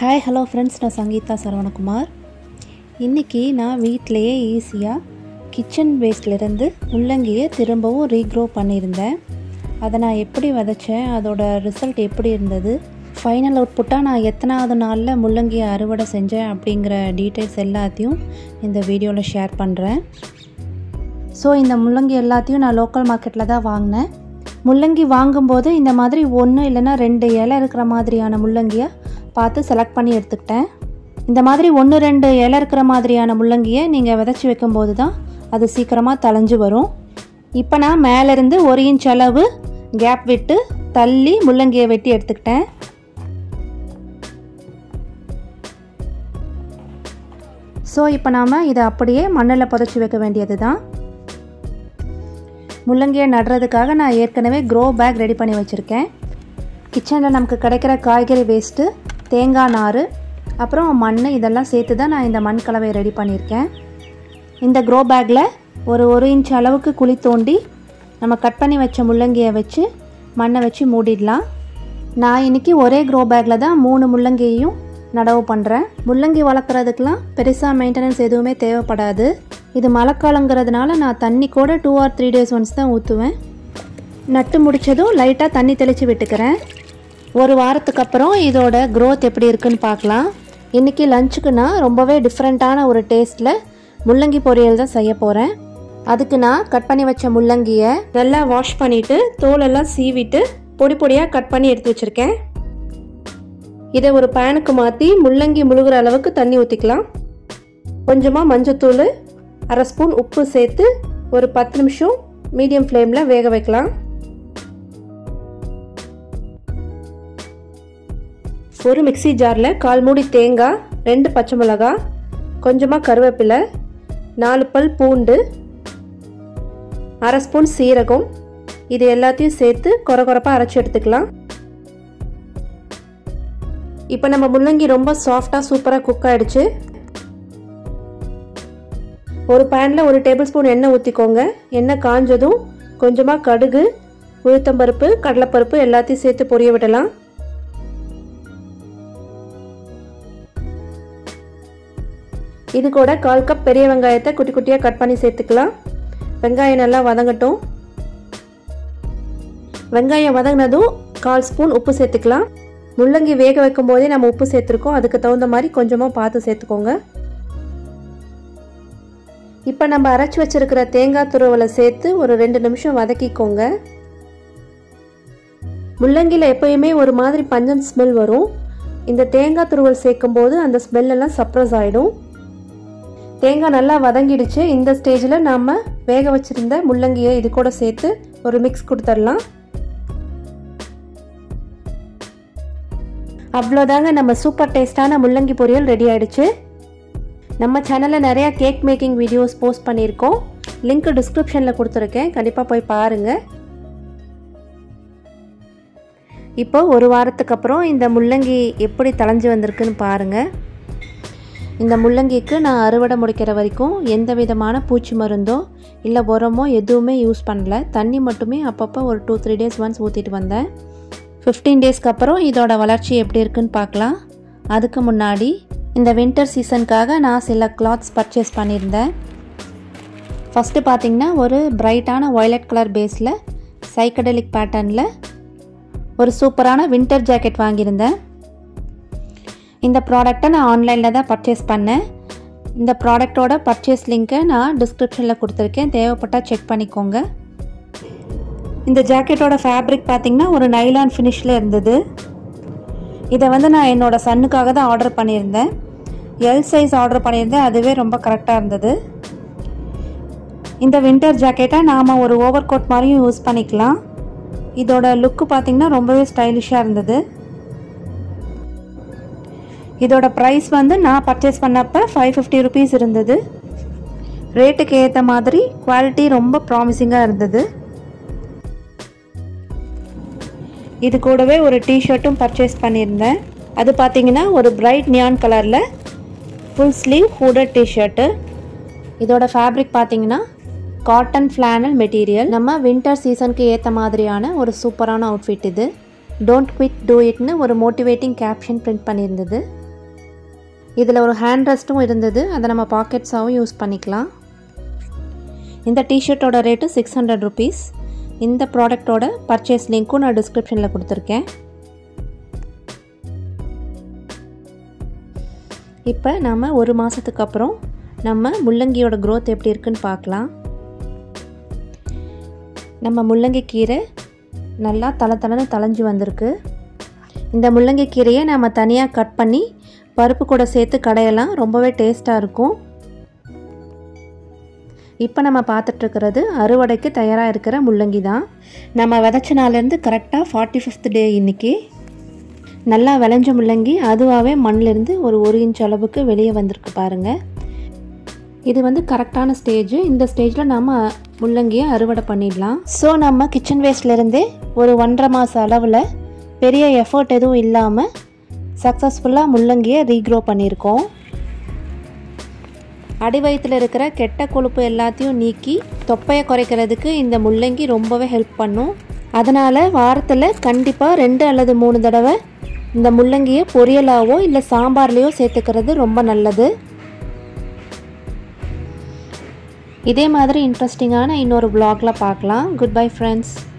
hi hello friends நான் சங்கீதா சரவணகுமார் இன்றைக்கி நான் வீட்டிலையே ஈஸியாக கிச்சன் வேஸ்ட்லேருந்து முள்ளங்கியை திரும்பவும் ரீக்ரோ பண்ணியிருந்தேன் அதை நான் எப்படி விதைச்சேன் அதோட ரிசல்ட் எப்படி இருந்தது ஃபைனல் அவுட்புட்டாக நான் எத்தனாவது நாளில் முள்ளங்கியை அறுவடை செஞ்சேன் அப்படிங்கிற டீட்டெயில்ஸ் எல்லாத்தையும் இந்த வீடியோவில் ஷேர் பண்ணுறேன் ஸோ இந்த முள்ளங்கி எல்லாத்தையும் நான் லோக்கல் மார்க்கெட்டில் தான் வாங்கினேன் முள்ளங்கி வாங்கும்போது இந்த மாதிரி ஒன்று இல்லைன்னா ரெண்டு இலை இருக்கிற மாதிரியான முள்ளங்கியை பார்த்து செலக்ட் பண்ணி எடுத்துக்கிட்டேன் இந்த மாதிரி ஒன்று ரெண்டு இலை இருக்கிற மாதிரியான முள்ளங்கியை நீங்கள் விதைச்சி வைக்கும்போது தான் அது சீக்கிரமாக தளைஞ்சு வரும் இப்போ நான் மேலேருந்து ஒரு இன்ச் அளவு கேப் விட்டு தள்ளி முள்ளங்கியை வெட்டி எடுத்துக்கிட்டேன் ஸோ இப்போ நாம் இதை அப்படியே மண்ணில் புதைச்சி வைக்க வேண்டியது தான் முள்ளங்கியை நடுறதுக்காக நான் ஏற்கனவே க்ரோ பேக் ரெடி பண்ணி வச்சுருக்கேன் கிச்சனில் நமக்கு கிடைக்கிற காய்கறி வேஸ்ட்டு தேங்காய் நார் அப்புறம் மண் இதெல்லாம் சேர்த்து தான் நான் இந்த மண் கலவையை ரெடி பண்ணியிருக்கேன் இந்த க்ரோ பேக்கில் ஒரு ஒரு இன்ச் அளவுக்கு குழி தோண்டி நம்ம கட் பண்ணி வச்ச முள்ளங்கியை வச்சு மண்ணை வச்சு மூடிடலாம் நான் இன்றைக்கி ஒரே க்ரோ பேக்கில் தான் மூணு முள்ளங்கியையும் நடவு பண்ணுறேன் முள்ளங்கி வளர்க்குறதுக்கெலாம் பெருசாக மெயின்டெனன்ஸ் எதுவுமே தேவைப்படாது இது மழைக்காலங்கிறதுனால நான் தண்ணி கூட two or three days once தான் ஊற்றுவேன் நட்டு முடித்ததும் லைட்டாக தண்ணி தெளித்து விட்டுக்கிறேன் ஒரு வாரத்துக்கு அப்புறம் இதோட க்ரோத் எப்படி இருக்குன்னு பார்க்கலாம் இன்றைக்கி லஞ்சுக்கு நான் ரொம்பவே டிஃப்ரெண்ட்டான ஒரு டேஸ்ட்டில் முள்ளங்கி பொரியல் தான் செய்ய போகிறேன் அதுக்கு நான் கட் பண்ணி வச்ச முள்ளங்கியை நல்லா வாஷ் பண்ணிவிட்டு தோலெல்லாம் சீவிட்டு பொடி பொடியாக கட் பண்ணி எடுத்து வச்சுருக்கேன் இதை ஒரு பேனுக்கு மாற்றி முள்ளங்கி முழுகிற அளவுக்கு தண்ணி ஊற்றிக்கலாம் கொஞ்சமாக மஞ்சத்தூள் அரை ஸ்பூன் உப்பு சேர்த்து ஒரு பத்து நிமிஷம் மீடியம் ஃப்ளேமில் வேக வைக்கலாம் ஒரு மிக்சி ஜாரில் கால் மூடி தேங்காய் ரெண்டு பச்சை மிளகாய் கொஞ்சமாக கருவேப்பிலை நாலு பல் பூண்டு அரை ஸ்பூன் சீரகம் இது எல்லாத்தையும் சேர்த்து குறை குறைப்பாக அரைச்சி எடுத்துக்கலாம் இப்போ நம்ம முள்ளங்கி ரொம்ப சாஃப்டாக சூப்பராக குக் ஆகிடுச்சு ஒரு பேனில் ஒரு டேபிள் ஸ்பூன் எண்ணெய் ஊற்றிக்கோங்க எண்ணெய் காஞ்சதும் கொஞ்சமாக கடுகு உளுத்தம்பருப்பு கடலைப்பருப்பு எல்லாத்தையும் சேர்த்து பொரிய விடலாம் இது கூட கால் கப் பெரிய வெங்காயத்தை குட்டி குட்டியாக கட் பண்ணி சேர்த்துக்கலாம் வெங்காயம் நல்லா வதங்கட்டும் வெங்காயம் வதங்கினதும் கால் ஸ்பூன் உப்பு சேர்த்துக்கலாம் முள்ளங்கி வேக வைக்கும் போதே நம்ம உப்பு சேர்த்துருக்கோம் அதுக்கு தகுந்த மாதிரி கொஞ்சமாக பார்த்து சேர்த்துக்கோங்க இப்போ நம்ம அரைச்சி வச்சிருக்கிற தேங்காய் துருவலை சேர்த்து ஒரு ரெண்டு நிமிஷம் வதக்கிக்கோங்க முள்ளங்கியில் எப்பயுமே ஒரு மாதிரி பஞ்சம் ஸ்மெல் வரும் இந்த தேங்காய் துருவல் சேர்க்கும் போது அந்த ஸ்மெல்லெல்லாம் சப்ரஸ் ஆகிடும் தேங்காய் நல்லா வதங்கிடுச்சு இந்த ஸ்டேஜில் நாம் வேக வச்சுருந்த முள்ளங்கியை இது கூட சேர்த்து ஒரு மிக்ஸ் கொடுத்துடலாம் அவ்வளோதாங்க நம்ம சூப்பர் டேஸ்டான முள்ளங்கி பொரியல் ரெடி ஆயிடுச்சு நம்ம சேனலில் நிறையா கேக் மேக்கிங் வீடியோஸ் போஸ்ட் பண்ணியிருக்கோம் லிங்க் டிஸ்கிரிப்ஷனில் கொடுத்துருக்கேன் கண்டிப்பாக போய் பாருங்கள் இப்போ ஒரு வாரத்துக்கு அப்புறம் இந்த முள்ளங்கி எப்படி தளைஞ்சு வந்திருக்குன்னு பாருங்கள் இந்த முள்ளங்கிக்கு நான் அறுவடை முடிக்கிற வரைக்கும் எந்த விதமான பூச்சி மருந்தோ இல்லை உரமோ எதுவுமே யூஸ் பண்ணல தண்ணி மட்டுமே அப்பப்போ ஒரு டூ த்ரீ டேஸ் ஒன்ஸ் ஊற்றிட்டு வந்தேன் ஃபிஃப்டீன் டேஸ்க்கு அப்புறம் இதோட வளர்ச்சி எப்படி இருக்குன்னு பார்க்கலாம் அதுக்கு முன்னாடி இந்த வின்டர் சீசனுக்காக நான் சில கிளாத்ஸ் பர்ச்சேஸ் பண்ணியிருந்தேன் ஃபஸ்ட்டு பார்த்திங்கன்னா ஒரு பிரைட்டான ஒய்லட் கலர் பேஸில் சைக்கடலிக் பேட்டர்னில் ஒரு சூப்பரான வின்டர் ஜாக்கெட் வாங்கியிருந்தேன் இந்த ப்ராடக்டை நான் ஆன்லைனில் தான் பர்ச்சேஸ் பண்ணேன் இந்த ப்ராடக்டோட பர்ச்சேஸ் லிங்க்கை நான் டிஸ்கிரிப்ஷனில் கொடுத்துருக்கேன் தேவைப்பட்டால் செக் பண்ணிக்கோங்க இந்த ஜாக்கெட்டோட ஃபேப்ரிக் பார்த்திங்கன்னா ஒரு நைலான் ஃபினிஷில் இருந்தது இதை வந்து நான் என்னோடய சன்னுக்காக தான் ஆர்டர் பண்ணியிருந்தேன் எல் சைஸ் ஆர்டர் பண்ணியிருந்தேன் அதுவே ரொம்ப கரெக்டாக இருந்தது இந்த வின்டர் ஜாக்கெட்டை நாம் ஒரு ஓவர் கோட் மாதிரியும் யூஸ் பண்ணிக்கலாம் இதோட லுக்கு பார்த்திங்கன்னா ரொம்பவே ஸ்டைலிஷாக இருந்தது இதோட ப்ரைஸ் வந்து நான் பர்ச்சேஸ் பண்ணப்போ ஃபைவ் ஃபிஃப்டி ருபீஸ் இருந்தது ரேட்டுக்கு ஏற்ற மாதிரி குவாலிட்டி ரொம்ப ப்ராமிசிங்காக இருந்தது இது கூடவே ஒரு டிஷர்ட்டும் பர்ச்சேஸ் பண்ணியிருந்தேன் அது பார்த்தீங்கன்னா ஒரு பிரைட் நியான் கலரில் ஃபுல் ஸ்லீவ் ஹூடட் டிஷர்ட்டு இதோட ஃபேப்ரிக் பார்த்தீங்கன்னா காட்டன் ஃப்ளானல் மெட்டீரியல் நம்ம வின்டர் சீசனுக்கு ஏற்ற மாதிரியான ஒரு சூப்பரான அவுட்ஃபிட் இது டோன்ட் குவிட் டூ இட்னு ஒரு மோட்டிவேட்டிங் கேப்ஷன் பிரிண்ட் பண்ணியிருந்தது இதில் ஒரு ஹேண்ட் ரெஸ்ட்டும் இருந்தது அதை நம்ம பாக்கெட்ஸாகவும் யூஸ் பண்ணிக்கலாம் இந்த டிஷர்ட்டோட ரேட்டு சிக்ஸ் ஹண்ட்ரட் ருபீஸ் இந்த ப்ராடக்டோட பர்ச்சேஸ் லிங்க்கும் நான் டிஸ்கிரிப்ஷனில் கொடுத்துருக்கேன் இப்போ நம்ம ஒரு மாதத்துக்கு அப்புறம் நம்ம முள்ளங்கியோட க்ரோத் எப்படி இருக்குன்னு பார்க்கலாம் நம்ம முள்ளங்கி கீரை நல்லா தலை தலைன்னு தலைஞ்சு வந்திருக்கு இந்த முள்ளங்கி கீரையை நம்ம தனியாக கட் பண்ணி பருப்பு கூட சேர்த்து கடையெல்லாம் ரொம்பவே டேஸ்ட்டாக இருக்கும் இப்போ நம்ம பார்த்துட்ருக்கிறது அறுவடைக்கு தயாராக இருக்கிற முள்ளங்கி தான் நம்ம விதைச்ச நாள்லேருந்து கரெக்டாக ஃபார்ட்டி ஃபிஃப்த் டே இன்றைக்கி நல்லா விளைஞ்ச முள்ளங்கி அதுவாகவே மண்ணிலேருந்து ஒரு ஒரு இன்ச் அளவுக்கு வெளியே வந்திருக்கு பாருங்கள் இது வந்து கரெக்டான ஸ்டேஜ் இந்த ஸ்டேஜில் நம்ம முள்ளங்கியை அறுவடை பண்ணிடலாம் ஸோ நம்ம கிச்சன் வேஸ்ட்லேருந்தே ஒரு ஒன்றரை மாத அளவில் பெரிய எஃபர்ட் எதுவும் இல்லாமல் சக்ஸஸ்ஃபுல்லாக முள்ளங்கியை ரீக்ரோ பண்ணியிருக்கோம் அடி வயிற்றில் இருக்கிற கெட்ட கொழுப்பு எல்லாத்தையும் நீக்கி தொப்பையை குறைக்கிறதுக்கு இந்த முள்ளங்கி ரொம்பவே ஹெல்ப் பண்ணும் அதனால் வாரத்தில் கண்டிப்பாக ரெண்டு அல்லது மூணு தடவை இந்த முள்ளங்கியை பொரியலாவோ இல்லை சாம்பார்லேயோ சேர்த்துக்கிறது ரொம்ப நல்லது இதே மாதிரி இன்ட்ரெஸ்டிங்கான இன்னொரு வ்ளாகில் பார்க்கலாம் குட் பை ஃப்ரெண்ட்ஸ்